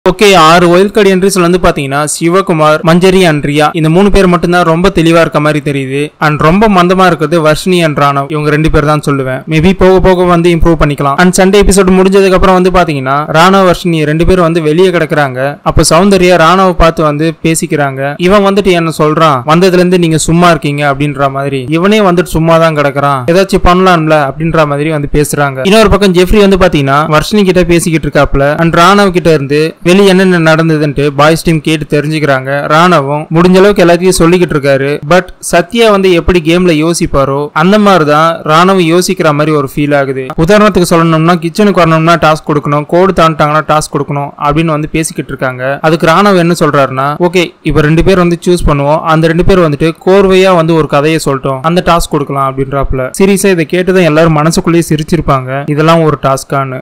okay ஆறு while card என்ட்ரிஸ்ல வந்து பாத்தீங்கன்னா சிவகுமார் மஞ்சரி அண்ட் ரியா இந்த மூணு பேர் மட்டும்தான் ரொம்ப தெளிவா இருக்க மாதிரி தெரியுது அண்ட் ரொம்ப மந்தமா இருக்கிறது வர்ஷினி அண்ட் ராணவ் இவங்க ரெண்டு பேர் தான் சொல்லுவேன் மேபி போக போக வந்து இம்ப்ரூவ் பண்ணிக்கலாம் அண்ட் சண்டே எபிசோட் முடிஞ்சதுக்கு அப்புறம் வந்து பாத்தீங்கன்னா ராணவ் வர்ஷினி ரெண்டு பேரும் வந்து வெளியே கிடக்குறாங்க அப்ப சௌந்தர்யா ராணவ பார்த்து வந்து பேசிக்கிறாங்க இவன் வந்துட்டு என்ன சொல்றான் வந்ததுல இருந்து நீங்க சும்மா இருக்கீங்க அப்படின்ற மாதிரி இவனே வந்துட்டு சும்மா தான் கிடக்குறான் ஏதாச்சும் பண்ணலாம்ல அப்படின்ற மாதிரி வந்து பேசுறாங்க இன்னொரு பக்கம் ஜெஃப்ரி வந்து பாத்தீங்கன்னா வர்ஷினி கிட்ட பேசிக்கிட்டு இருக்காப்ல அண்ட் ராணவ் கிட்ட இருந்து வெளியே என்னென்ன நடந்ததுன்ட்டு பாய்ஸ் டீம் கேட்டு தெரிஞ்சுக்கிறாங்க ராணவும் முடிஞ்ச அளவுக்கு எல்லாத்தையும் சொல்லிக்கிட்டு இருக்காரு பட் சத்யா வந்து எப்படி கேம்ல யோசிப்பாரோ அந்த மாதிரி தான் ராணவ் யோசிக்கிற மாதிரி ஒரு ஃபீல் ஆகுது உதாரணத்துக்கு சொல்லணும்னா கிச்சனுக்கு வரணும்னா டாஸ்க் கொடுக்கணும் கோடு தாண்டிட்டாங்கன்னா டாஸ்க் கொடுக்கணும் அப்படின்னு வந்து பேசிக்கிட்டு இருக்காங்க அதுக்கு ராணவ் என்ன சொல்றாருன்னா ஓகே இப்போ ரெண்டு பேர் வந்து சூஸ் பண்ணுவோம் அந்த ரெண்டு பேர் வந்துட்டு கோர்வையா வந்து ஒரு கதையை சொல்லிட்டோம் அந்த டாஸ்க் கொடுக்கலாம் அப்படின்றாப்ல சீரியஸா இதை கேட்டுதான் எல்லாரும் மனசுக்குள்ளேயே சிரிச்சிருப்பாங்க இதெல்லாம் ஒரு டாஸ்கான்னு